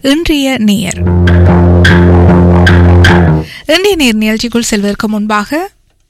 இன்றைய நேயர் இன்றைய நேர் நிகழ்ச்சிக்குள் செல்வதற்கு முன்பாக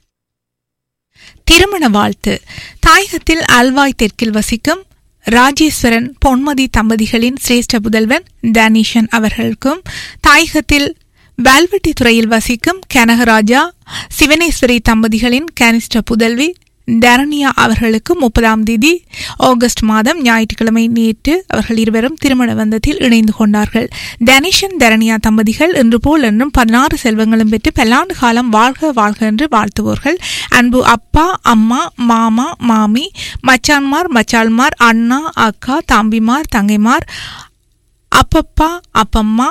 திருமண வாழ்த்து தாயகத்தில் அல்வாய் தெற்கில் வசிக்கும் ராஜேஸ்வரன் பொன்மதி தம்பதிகளின் சிரேஷ்ட புதல்வன் தனீஷன் அவர்களுக்கும் தாயகத்தில் வேல்வெட்டி துறையில் வசிக்கும் கனகராஜா சிவனேஸ்வரி தம்பதிகளின் கனிஷ்ட புதல்வி தரணியா அவர்களுக்கு முப்பதாம் தேதி ஆகஸ்ட் மாதம் ஞாயிற்றுக்கிழமை நேற்று அவர்கள் இருவரும் திருமண பந்தத்தில் இணைந்து கொண்டார்கள் தனிஷன் தரணியா தம்பதிகள் இன்று போல் என்றும் பதினாறு செல்வங்களும் பெற்று பல்லாண்டு காலம் வாழ்க வாழ்க என்று வாழ்த்துவோர்கள் அன்பு அப்பா அம்மா மாமா மாமி மச்சான்மார் மச்சாள்மார் அண்ணா அக்கா தம்பிமார் தங்கைமார் அப்பப்பா அப்பம்மா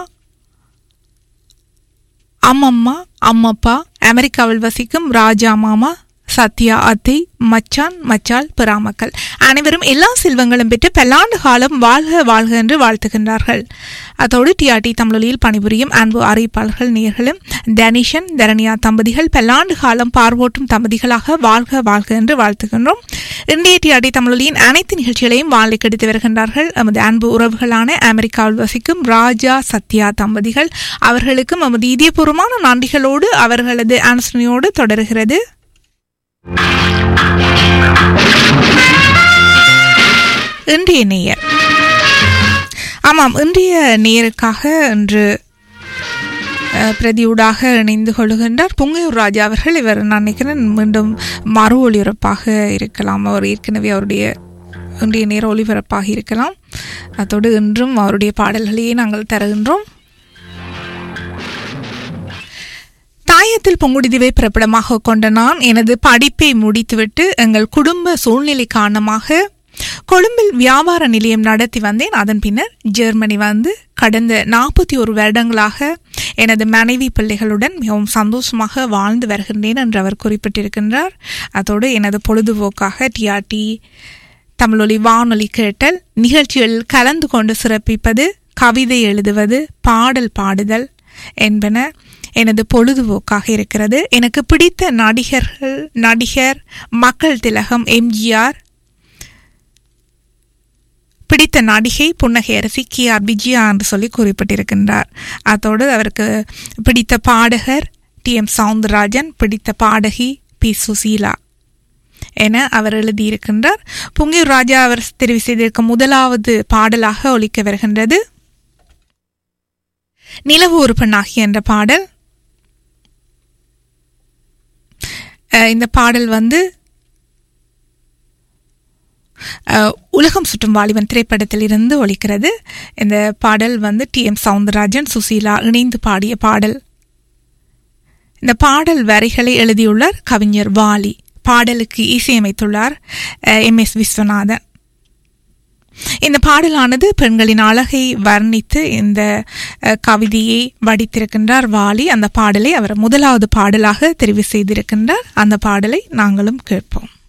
அம்மம்மா அம்மப்பா அமெரிக்காவில் வசிக்கும் ராஜா மாமா சத்யா அத்தை மச்சான் மச்சால் பிராமக்கள் அனைவரும் எல்லா செல்வங்களும் பெற்று பல்லாண்டு காலம் வாழ்க வாழ்க என்று வாழ்த்துகின்றார்கள் அதோடு டிஆர்டி தமிழொலியில் பணிபுரியும் அன்பு அறிவிப்பாளர்கள் நேர்களும் தனிஷன் தரணியா தம்பதிகள் பல்லாண்டு காலம் பார்வோட்டும் தம்பதிகளாக வாழ்க வாழ்க என்று வாழ்த்துகின்றோம் இந்திய டிஆர்டி தமிழொலியின் அனைத்து நிகழ்ச்சிகளையும் வாழை கெடுத்து வருகின்றார்கள் எமது அன்பு உறவுகளான அமெரிக்காவில் வசிக்கும் ராஜா சத்யா தம்பதிகள் அவர்களுக்கும் எமது இதயபூர்வமான நன்றிகளோடு அவர்களது அனுசரணையோடு தொடர்கிறது இன்றைய நேயர் ஆமாம் இன்றைய நேயருக்காக இன்று அஹ், பிரதியூடாக இணைந்து கொள்கின்றார் புங்கையூர் ராஜா அவர்கள் இவர் நான் நினைக்கிறேன் மீண்டும் மறு ஒளிபரப்பாக இருக்கலாம் அவர் ஏற்கனவே அவருடைய இன்றைய நேர ஒளிபரப்பாக இருக்கலாம் அதோடு இன்றும் அவருடைய பாடல்களையே நாங்கள் தருகின்றோம் தாயத்தில் பொங்குடிதீவை பிறப்பிடமாக கொண்ட நான் எனது படிப்பை முடித்துவிட்டு எங்கள் குடும்ப சூழ்நிலை காரணமாக கொழும்பில் வியாபார நிலையம் நடத்தி வந்தேன் அதன் பின்னர் ஜெர்மனி வந்து கடந்த நாற்பத்தி ஒரு வருடங்களாக எனது மனைவி பிள்ளைகளுடன் மிகவும் சந்தோஷமாக வாழ்ந்து வருகின்றேன் என்று அவர் குறிப்பிட்டிருக்கின்றார் அதோடு எனது பொழுதுபோக்காக டிஆர்டி தமிழொலி வானொலி கேட்டல் நிகழ்ச்சிகளில் கலந்து கொண்டு சிறப்பிப்பது கவிதை எழுதுவது பாடல் பாடுதல் என்பன எனது பொழுதுபோக்காக இருக்கிறது எனக்கு பிடித்த நடிகர்கள் நடிகர் மக்கள் திலகம் எம்ஜிஆர் பிடித்த நடிகை புன்னகை அரசி கே ஆர் விஜயா என்று சொல்லி குறிப்பிட்டிருக்கின்றார் அதோடு அவருக்கு பிடித்த பாடகர் டி எம் சவுந்தரராஜன் பிடித்த பாடகி பி சுசீலா என அவர் எழுதியிருக்கின்றார் புங்கியூர் ராஜா அவர் தெரிவு செய்திருக்கும் முதலாவது பாடலாக ஒலிக்க வருகின்றது நிலவு ஒரு பெண்ணாகி என்ற பாடல் அஹ் இந்த பாடல் வந்து அஹ், உலகம் சுற்றும் வாலிபன் திரைப்படத்தில் இருந்து ஒலிக்கிறது இந்த பாடல் வந்து டி எம் சவுந்தரராஜன் சுசீலா இணைந்து பாடிய பாடல் இந்த பாடல் வரிகளை எழுதியுள்ளார் கவிஞர் வாலி பாடலுக்கு இசையமைத்துள்ளார் எம் எஸ் விஸ்வநாதன் இந்த பாடலானது பெண்களின் அழகை வர்ணித்து இந்த அஹ், கவிதையை வடித்திருக்கின்றார் வாலி அந்த பாடலை அவர் முதலாவது பாடலாக தெரிவு செய்திருக்கின்றார் அந்த பாடலை நாங்களும் கேட்போம்